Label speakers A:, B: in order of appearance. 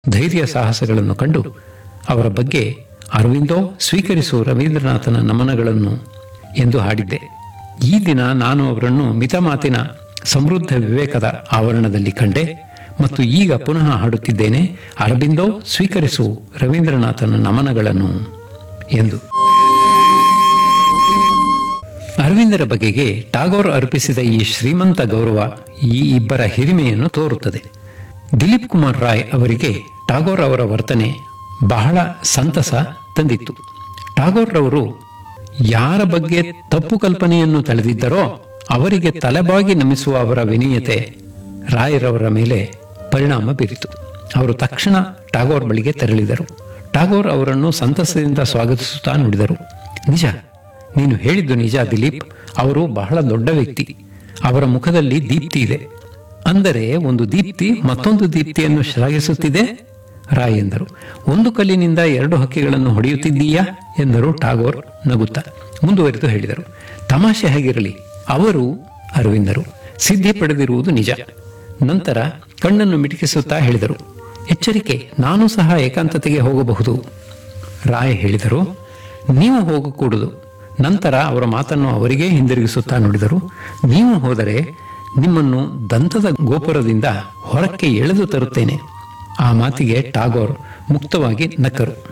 A: ಧೈರ್ಯ ಸಾಹಸಗಳನ್ನು ಕಂಡು ಅವರ ಬಗ್ಗೆ ಅರವಿಂದೋ ಸ್ವೀಕರಿಸು ರವೀಂದ್ರನಾಥನ ನಮನಗಳನ್ನು ಎಂದು ಹಾಡಿದ್ದೆ ಈ ದಿನ ನಾನು ಅವರನ್ನು ಮಿತಮಾತಿನ ಸಮೃದ್ಧ ವಿವೇಕದ ಆವರಣದಲ್ಲಿ ಕಂಡೆ ಮತ್ತು ಈಗ ಪುನಃ ಹಾಡುತ್ತಿದ್ದೇನೆ ಅರಬಿಂದೋ ಸ್ವೀಕರಿಸು ರವೀಂದ್ರನಾಥನ ನಮನಗಳನ್ನು ಎಂದು ಅರವಿಂದರ ಬಗೆಗೆ ಟಾಗೋರ್ ಅರ್ಪಿಸಿದ ಈ ಶ್ರೀಮಂತ ಗೌರವ ಈ ಇಬ್ಬರ ಹಿರಿಮೆಯನ್ನು ತೋರುತ್ತದೆ ದಿಲೀಪ್ ಕುಮಾರ್ ರಾಯ್ ಅವರಿಗೆ ಟಾಗೋರ್ ಅವರ ವರ್ತನೆ ಬಹಳ ಸಂತಸ ತಂದಿತ್ತು ಟಾಗೋರ್ ರವರು ಯಾರ ಬಗ್ಗೆ ತಪ್ಪು ಕಲ್ಪನೆಯನ್ನು ತಳೆದಿದ್ದರೋ ಅವರಿಗೆ ತಲೆಬಾಗಿ ನಮಿಸುವ ಅವರ ವಿನೀಯತೆ ರಾಯರವರ ಮೇಲೆ ಪರಿಣಾಮ ಬೀರಿತು ಅವರು ತಕ್ಷಣ ಟಾಗೋರ್ ಬಳಿಗೆ ತೆರಳಿದರು ಟಾಗೋರ್ ಅವರನ್ನು ಸಂತಸದಿಂದ ಸ್ವಾಗತಿಸುತ್ತಾ ನುಡಿದರು ನಿಜ ನೀನು ಹೇಳಿದ್ದು ನಿಜ ದಿಲೀಪ್ ಅವರು ಬಹಳ ದೊಡ್ಡ ವ್ಯಕ್ತಿ ಅವರ ಮುಖದಲ್ಲಿ ದೀಪ್ತಿ ಇದೆ ಅಂದರೆ ಒಂದು ದೀಪ್ತಿ ಮತ್ತೊಂದು ದೀಪ್ತಿಯನ್ನು ಶ್ಲಾಘಿಸುತ್ತಿದೆ ರಾಯ್ ಎಂದರು ಒಂದು ಕಲ್ಲಿನಿಂದ ಎರಡು ಹಕ್ಕಿಗಳನ್ನು ಹೊಡೆಯುತ್ತಿದ್ದೀಯಾ ಎಂದರು ಟಾಗೋರ್ ನಗುತ್ತಾ ಮುಂದುವರಿದು ಹೇಳಿದರು ತಮಾಷೆ ಹೇಗಿರಲಿ ಅವರು ಅರವಿಂದರು ಸಿದ್ಧಿ ಪಡೆದಿರುವುದು ನಿಜ ನಂತರ ಕಣ್ಣನ್ನು ಮಿಟಕಿಸುತ್ತಾ ಹೇಳಿದರು ಎಚ್ಚರಿಕೆ ನಾನು ಸಹ ಏಕಾಂತತೆಗೆ ಹೋಗಬಹುದು ರಾಯ್ ಹೇಳಿದರು ನೀವು ಹೋಗಕೂಡದು ನಂತರ ಅವರ ಮಾತನ್ನು ಅವರಿಗೇ ಹಿಂದಿರುಗಿಸುತ್ತಾ ನುಡಿದರು ನೀವು ಹೋದರೆ ನಿಮ್ಮನ್ನು ದಂತದ ಗೋಪುರದಿಂದ ಹೊರಕ್ಕೆ ಎಳೆದು ತರುತ್ತೇನೆ ಆ ಮಾತಿಗೆ ಟಾಗೋರ್ ಮುಕ್ತವಾಗಿ ನಕ್ಕರು